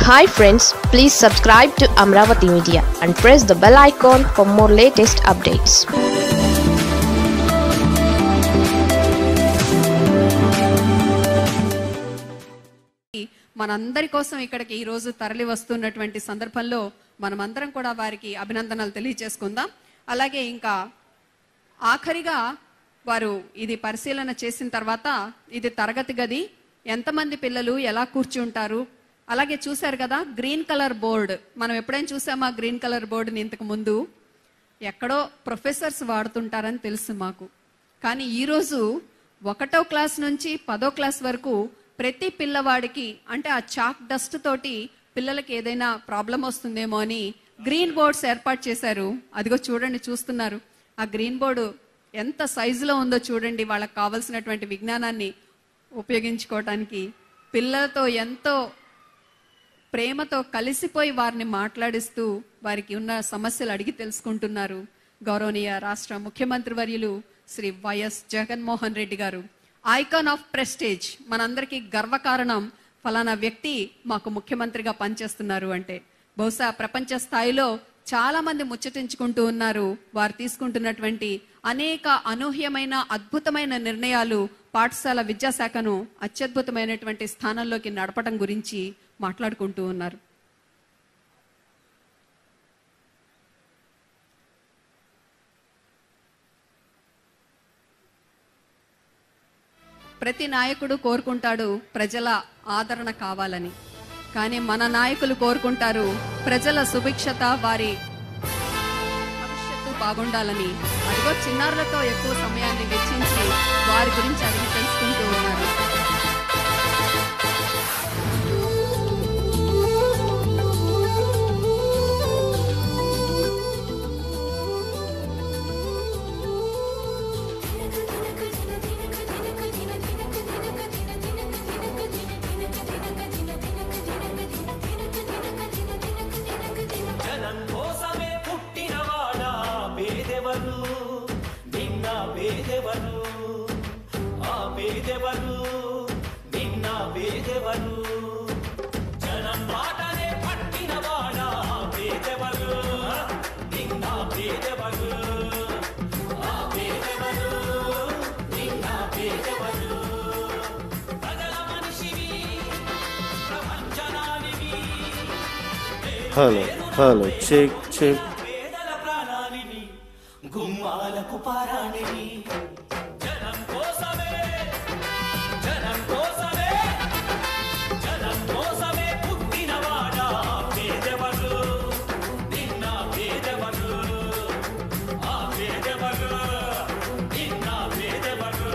hi friends please subscribe to Amaravati media and press the bell icon for more latest updates మనందరి కోసం ఇక్కడికి ఈ రోజు తరలి వస్తున్నటువంటి సందర్భంలో మనమందరం కూడా వారికి అభినందనలు తెలియజేసుకుందాం అలాగే ఇంకా ఆఖరిగా వారు ఇది పరిశీలన చేసిన తర్వాత ఇది తరగతి గది ఎంతమంది పిల్లలు ఎలా కూర్చుంటారు అలాగే చూశారు కదా గ్రీన్ కలర్ బోర్డ్ మనం ఎప్పుడైనా చూసామా గ్రీన్ కలర్ బోర్డుని ఇంతకు ముందు ఎక్కడో ప్రొఫెసర్స్ వాడుతుంటారని తెలుసు మాకు కానీ ఈరోజు ఒకటో క్లాస్ నుంచి పదో క్లాస్ వరకు ప్రతి పిల్లవాడికి అంటే ఆ చాక్ డస్ట్ తోటి పిల్లలకి ఏదైనా ప్రాబ్లం వస్తుందేమో అని గ్రీన్ బోర్డ్స్ ఏర్పాటు చేశారు అదిగో చూడండి చూస్తున్నారు ఆ గ్రీన్ బోర్డు ఎంత సైజులో ఉందో చూడండి వాళ్ళకి కావలసినటువంటి విజ్ఞానాన్ని ఉపయోగించుకోవటానికి పిల్లలతో ఎంతో ప్రేమతో కలిసిపోయి వారిని మాట్లాడిస్తూ వారికి ఉన్న సమస్యలు అడిగి తెలుసుకుంటున్నారు గౌరవనీయ రాష్ట్ర ముఖ్యమంత్రి వర్యులు శ్రీ వైఎస్ జగన్మోహన్ రెడ్డి గారు ఐకాన్ ఆఫ్ ప్రెస్టేజ్ మనందరికీ గర్వకారణం ఫలానా వ్యక్తి మాకు ముఖ్యమంత్రిగా పనిచేస్తున్నారు అంటే బహుశా ప్రపంచ స్థాయిలో చాలా మంది ముచ్చటించుకుంటూ ఉన్నారు వారు తీసుకుంటున్నటువంటి అనేక అనూహ్యమైన అద్భుతమైన నిర్ణయాలు పాఠశాల విద్యాశాఖను అత్యద్భుతమైనటువంటి స్థానంలోకి నడపడం గురించి మాట్లాడుకుంటూ ఉన్నారు ప్రతి నాయకుడు కోరుకుంటాడు ప్రజల ఆదరణ కావాలని కానీ మన నాయకులు కోరుకుంటారు ప్రజల సుభిక్షత వారి భవిష్యత్తు బాగుండాలని అదిగో చిన్నారులతో ఎక్కువ సమయాన్ని వెచ్చించి వారి గురించి అడిగి తెలుసుకుంటూ ఉన్నారు జనం కోసమే పుట్టినవాడా పేదెవరు నిన్న పేదెవరు ఆ పేదెవరు నిన్న పేదెవరు జనం మాటనే పట్టినవాడా పేదెవరు నిన్న పేదెవరు ఆ పేదెవరు నిన్న పేదెవరు ప్రజల మనిషివి ప్రపంచనానివి హలో హలో చెక్ చెక్ పేదల ప్రాణానివి గుమ్మాలకు పారానివి జనం కోసమే జనం కోసమే జనం కోసమే పుట్టినవాడా పేదెవరు నిన్న పేదెవరు ఆ పేదెవరు నిన్న పేదెవరు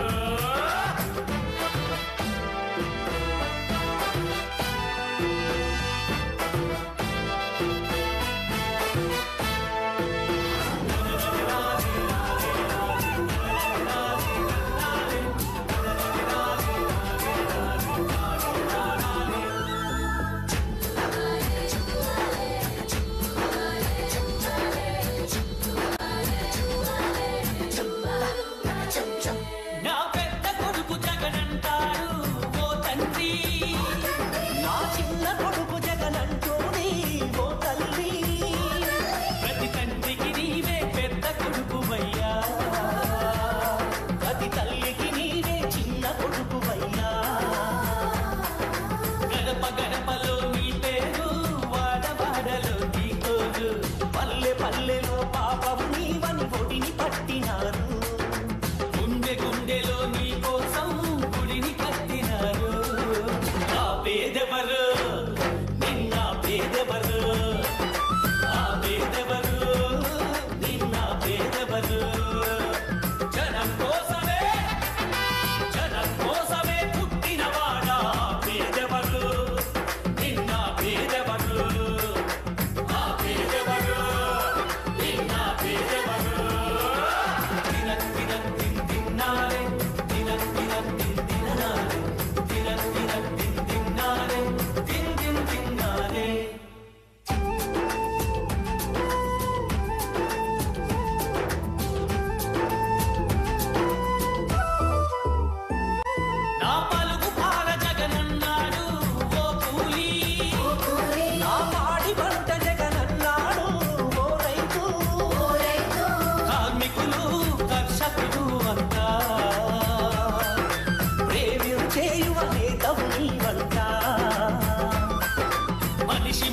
నా పెద్ద కొడుకు జగనంటారు ఓ తండ్రి నా చిన్న కొడుకు జగనంటోని ఓ తల్లి ప్రతి తండ్రికి నీవే పెద్ద కొడుకువయ్యా ప్రతి తల్లికి నీవే చిన్న కొడుకువయ్యా గడప గడపలో నీ పేరు వాడవాడలో నీ కోరు పల్లె పల్లెలో పాపం నీవని ఒడిని పట్టినారు గుండె గుండెలో నీ కోసం గుడిని కట్టినారు ఆ పేదెవరు నిన్న పేదెవరు ఆ పేదెవరు నిన్న పేదెవరు జనం కోసమే జనం కోసమే పుట్టినవాడా పేదెవరు నిన్న పేదెవరు ఆ పేదెవరు నిన్న పేదెవరు తిన తిన తిన్ తిన్నారే తిన తిన తిన్ తిన్నారే తిన తిన తిన్ తిన్నారే తిన్ తిన్ తిన్నారే నా పలుకు పాల జగనన్నాడు ఓ కూలి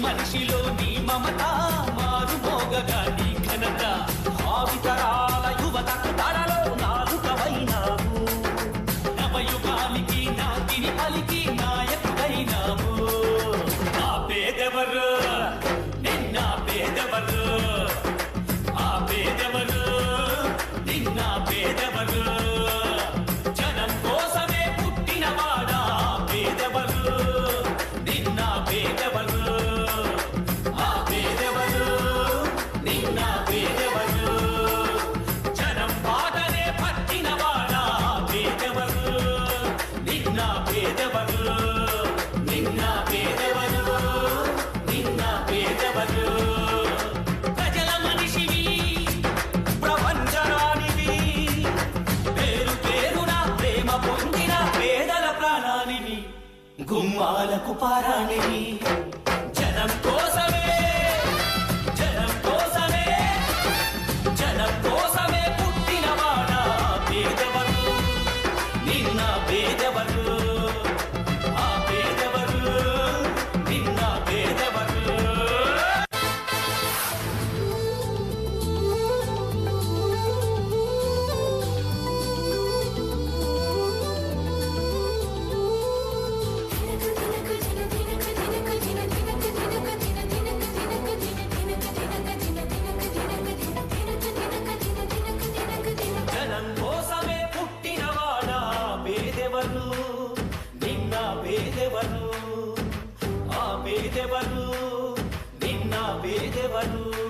మనిషిలో నీ మమత మారు మోగగా నీ ఘనత భావితరాల యువతకు తరలో నాలుకవైనావు నవయుగానికి నాటిని పలికి నాయకుడైనావు ఆ పేదెవరు నిన్న పేదెవరు ఆ పేదెవరు నిన్న పేదెవరు జనం కోసమే పుట్టినవాడా పేదెవరు నిన్న పేదెవరు ఆ పేదెవరు నిన్న పేదెవరు జనం బాటనే పట్టినవాడా పేదెవరు నిన్న పేదెవరు నిన్న పేదెవరు నిన్న పేదెవరు ప్రజల మనిషివి ప్రపంచరానివి పేరు పేరున ప్రేమ పొందిన పేదల ప్రాణానివి గుమ్మాలకు పారాణివి జనం కోసమే జనం కోసమే జనం కోసమే పుట్టినవాడా పేదవరు నిన్న పేదవరు ఆ పేదవరు నిన్న పేదవరు జనం కోసమే పుట్టినవాడా పేదెవరు నిన్న పేదెవరు ఆ పేదెవరు నిన్న పేదెవరు